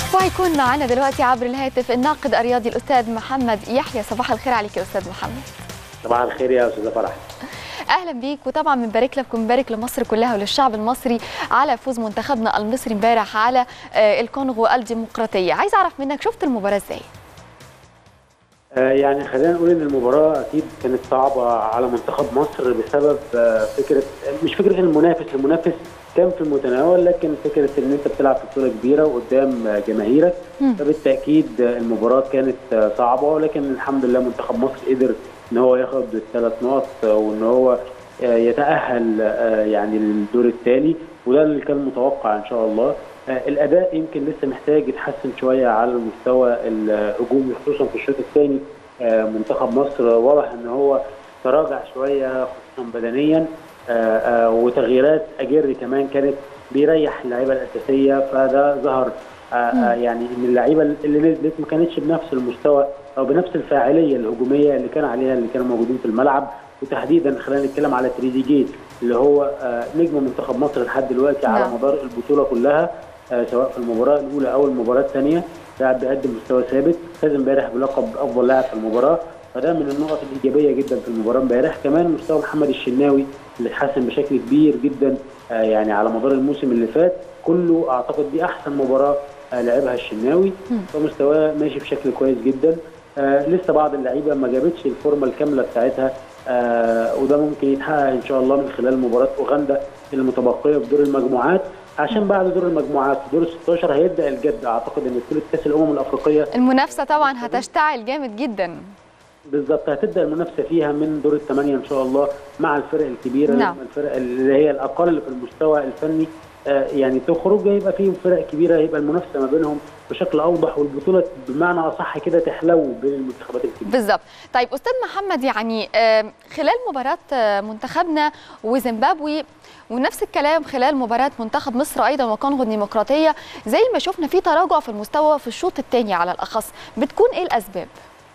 وهيكون معنا دلوقتي عبر الهاتف الناقد الرياضي الاستاذ محمد يحيى صباح الخير عليك يا استاذ محمد صباح الخير يا استاذه فرح اهلا بيك وطبعا بنبارك لكم بنبارك لمصر كلها وللشعب المصري على فوز منتخبنا المصري امبارح على آه، الكونغو الديمقراطيه عايز اعرف منك شفت المباراه ازاي آه، يعني خلينا نقول ان المباراه اكيد كانت صعبه على منتخب مصر بسبب آه، فكره مش فكره المنافس المنافس كان في المتناول لكن فكره ان انت بتلعب في بطوله كبيره وقدام آه، جماهيرك مم. فبالتاكيد آه، المباراه كانت آه، صعبه ولكن الحمد لله منتخب مصر قدر ان هو ياخد الثلاث نقط آه، وان هو آه، يتاهل آه، يعني للدور التالي وده اللي كان متوقع ان شاء الله آه، الاداء يمكن لسه محتاج يتحسن شويه على المستوى الهجومي خصوصا في الشوط الثاني آه، منتخب مصر واضح ان هو تراجع شويه خصوصا بدنيا آه، آه، وتغييرات اجري كمان كانت بيريح اللعيبه الاساسيه فده ظهر آه، آه، يعني ان اللعيبه اللي نزلت ما كانتش بنفس المستوى او بنفس الفاعليه الهجوميه اللي كان عليها اللي كانوا موجودين في الملعب وتحديدا خلينا نتكلم على تريزيجيه اللي هو آه، نجم منتخب مصر لحد دلوقتي على نعم. مدار البطوله كلها آه، سواء في المباراه الاولى او المباراه الثانيه لاعب بيقدم مستوى ثابت فاز امبارح بلقب افضل لاعب في المباراه فده من النقط الايجابيه جدا في المباراه امبارح كمان مستوى محمد الشناوي اللي اتحسن بشكل كبير جدا آه، يعني على مدار الموسم اللي فات كله اعتقد دي احسن مباراه آه، لعبها الشناوي مم. فمستواه ماشي بشكل كويس جدا آه لسه بعض اللعيبه ما جابتش الفورمه الكامله بتاعتها آه وده ممكن يتحقق ان شاء الله من خلال مباراه اوغندا المتبقيه في دور المجموعات عشان بعد دور المجموعات في دور ال 16 هيبدا الجد اعتقد ان بطوله كاس الامم الافريقيه المنافسه طبعا هتشتعل جامد جدا بالظبط هتبدا المنافسه فيها من دور الثمانيه ان شاء الله مع الفرق الكبيره نعم. الفرق اللي هي الاقل في المستوى الفني آه، يعني تخرج يبقى فيهم فرق كبيره يبقى المنافسه ما بينهم بشكل اوضح والبطوله بمعنى اصح كده تحلو بين المنتخبات الكبيره بالظبط طيب استاذ محمد يعني آم، خلال مباراه آه، منتخبنا وزيمبابوي ونفس الكلام خلال مباراه منتخب مصر ايضا وكونغو الديمقراطيه زي ما شفنا في تراجع في المستوى في الشوط الثاني على الاخص بتكون ايه الاسباب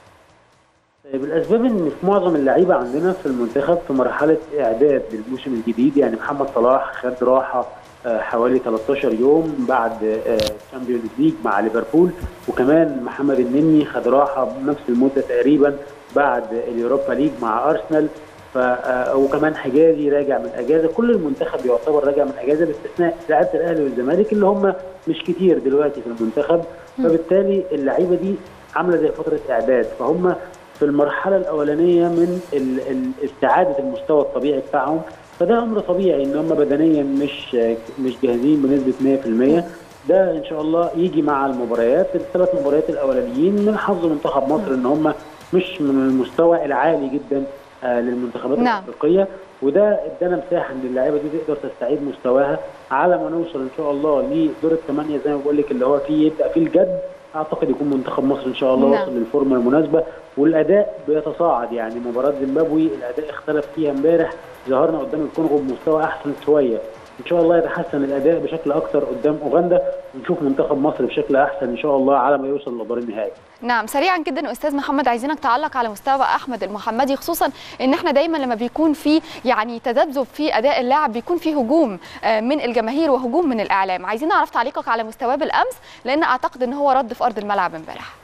طيب الاسباب ان في معظم اللعيبه عندنا في المنتخب في مرحله اعداد للموسم الجديد يعني محمد صلاح خد راحه آه، حوالي 13 يوم بعد تشامبيونز ليج مع ليفربول وكمان محمد النني خد راحه بنفس المده تقريبا بعد اليوروبا ليج مع ارسنال ف آه، وكمان حجازي راجع من اجازه كل المنتخب يعتبر راجع من اجازه باستثناء لعيبه الاهلي والزمالك اللي هم مش كتير دلوقتي في المنتخب فبالتالي اللعيبه دي عامله زي فتره اعداد فهم في المرحله الاولانيه من ال- ال- استعاده المستوى الطبيعي بتاعهم فده امر طبيعي ان هم بدنيا مش مش جاهزين بنسبه 100% ده ان شاء الله يجي مع المباريات الثلاث مباريات الاولانيين من حظ منتخب مصر ان هم مش من المستوى العالي جدا آه، للمنتخبات نعم. الافريقيه وده ادانا مساحه ان اللعيبه دي تقدر تستعيد مستواها على ما نوصل ان شاء الله لدور الثمانيه زي ما بقول لك اللي هو فيه يبدا فيه الجد اعتقد يكون منتخب مصر ان شاء الله نعم. وصل للفورمه المناسبه والاداء بيتصاعد يعني مباراه زيمبابوي الاداء اختلف فيها امبارح ظهرنا قدام الكونغو بمستوى احسن شويه ان شاء الله يتحسن الاداء بشكل اكثر قدام اوغندا ونشوف منتخب مصر بشكل احسن ان شاء الله على ما يوصل لدور النهائي نعم سريعا جدا استاذ محمد عايزينك تعلق على مستوى احمد المحمدي خصوصا ان احنا دايما لما بيكون في يعني تذبذب في اداء اللاعب بيكون في هجوم آه، من الجماهير وهجوم من الاعلام عايزين نعرف تعليقك على مستواه بالامس لان اعتقد ان هو رد في ارض الملعب امبارح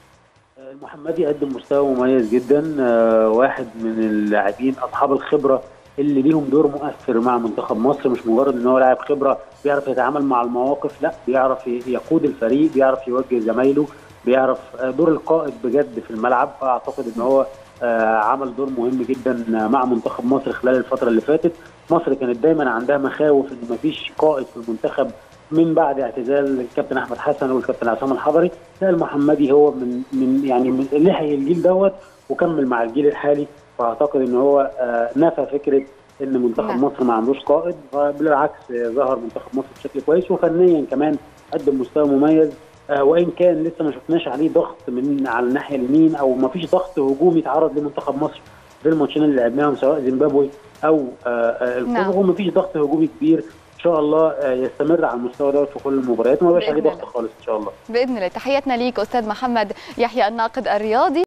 المحمدي قدم مستوى مميز جدا آه، واحد من اللاعبين اصحاب الخبره اللي ليهم دور مؤثر مع منتخب مصر مش مجرد ان هو لاعب خبره بيعرف يتعامل مع المواقف لا بيعرف ي- يقود الفريق بيعرف يوجه زمايله بيعرف آه، دور القائد بجد في الملعب فاعتقد ان هو آه، عمل دور مهم جدا مع منتخب مصر خلال الفتره اللي فاتت مصر كانت دايما عندها مخاوف ان مفيش قائد في المنتخب من بعد اعتزال الكابتن احمد حسن والكابتن عصام الحضري لا المحمدي هو من من يعني من لحق الجيل دوت وكمل مع الجيل الحالي فاعتقد ان هو آه، نفى فكره ان منتخب نعم. مصر ما عندوش قائد فبالعكس آه، ظهر منتخب مصر بشكل كويس وفنيا كمان قدم مستوى مميز آه، وان كان لسه ما شفناش عليه ضغط من على الناحيه اليمين او ما فيش ضغط هجومي تعرض لمنتخب مصر في الماتشين اللي لعبناهم سواء زيمبابوي او آه، آه، الكونغو ما فيش ضغط هجومي كبير ان شاء الله آه، يستمر على المستوى دوت في كل المباريات وما يبقاش عليه بإذن ضغط الله. خالص ان شاء الله باذن الله تحياتنا ليك استاذ محمد يحيى الناقد الرياضي